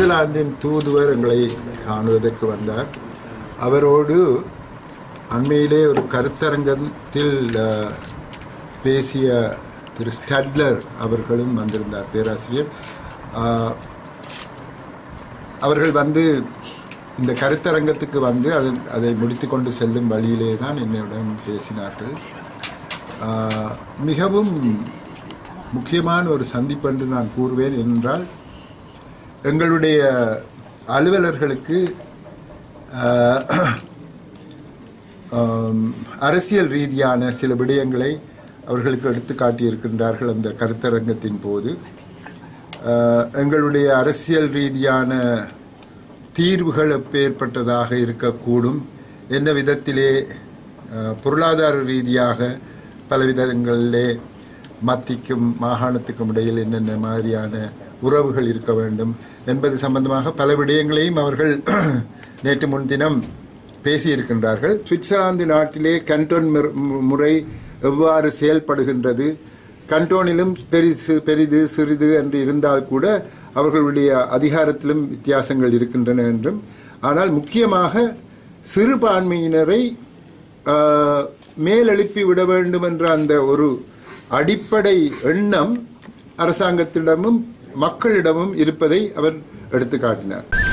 சுவிட்சர்லாந்தின் தூதுவர் எங்களை காணுவதற்கு வந்தார் அவரோடு அண்மையிலே ஒரு கருத்தரங்கத்தில் அஹ், பேசிய திரு ஸ்டட்லர் அவர்களும் வந்திருந்தார் பேராசிரியர் அஹ், அவர்கள் வந்து இந்த கருத்தரங்கத்துக்கு வந்து அது அதை முடித்து கொண்டு செல்லும் வழியிலே தான் என்னிடம் பேசினார்கள் ஆஹ், மிகவும் முக்கியமான ஒரு சந்திப்பு என்று நான் கூறுவேன் என்றால் எங்களுடைய அலுவலர்களுக்கு ஆஹ், ஆம், அரசியல் ரீதியான சில விடயங்களை அவர்களுக்கு எடுத்து காட்டியிருக்கின்றார்கள் அந்த கருத்தரங்கத்தின் போது ஆஹ், எங்களுடைய அரசியல் ரீதியான தீர்வுகள் எப்பேற்பட்டதாக இருக்கக்கூடும் என்ன விதத்திலே ஆஹ், பொருளாதார ரீதியாக பல விதங்களிலே மத்திக்கும் மாகாணத்துக்கும் இடையில் என்னென்ன மாதிரியான உறவுகள் இருக்க வேண்டும் என்பது சம்பந்தமாக பல விடயங்களையும் அவர்கள் நேற்று முன்தினம் பேசியிருக்கின்றார்கள் சுவிட்சர்லாந்து நாட்டிலே கண்டோன் முற- மு- முறை எவ்வாறு செயல்படுகின்றது கண்டோனிலும் பெரிசு பெரிது சிறிது என்று இருந்தால் கூட அவர்களுடைய அதிகாரத்திலும் வித்தியாசங்கள் இருக்கின்றன என்றும் ஆனால் முக்கியமாக சிறுபான்மையினரை ஆஹ், மேலெழுப்பி விட வேண்டும் என்ற அந்த ஒரு அடிப்படை எண்ணம் அரசாங்கத்திடமும் மக்களிடமும் இருப்பதை அவர் எடுத்து காட்டினார்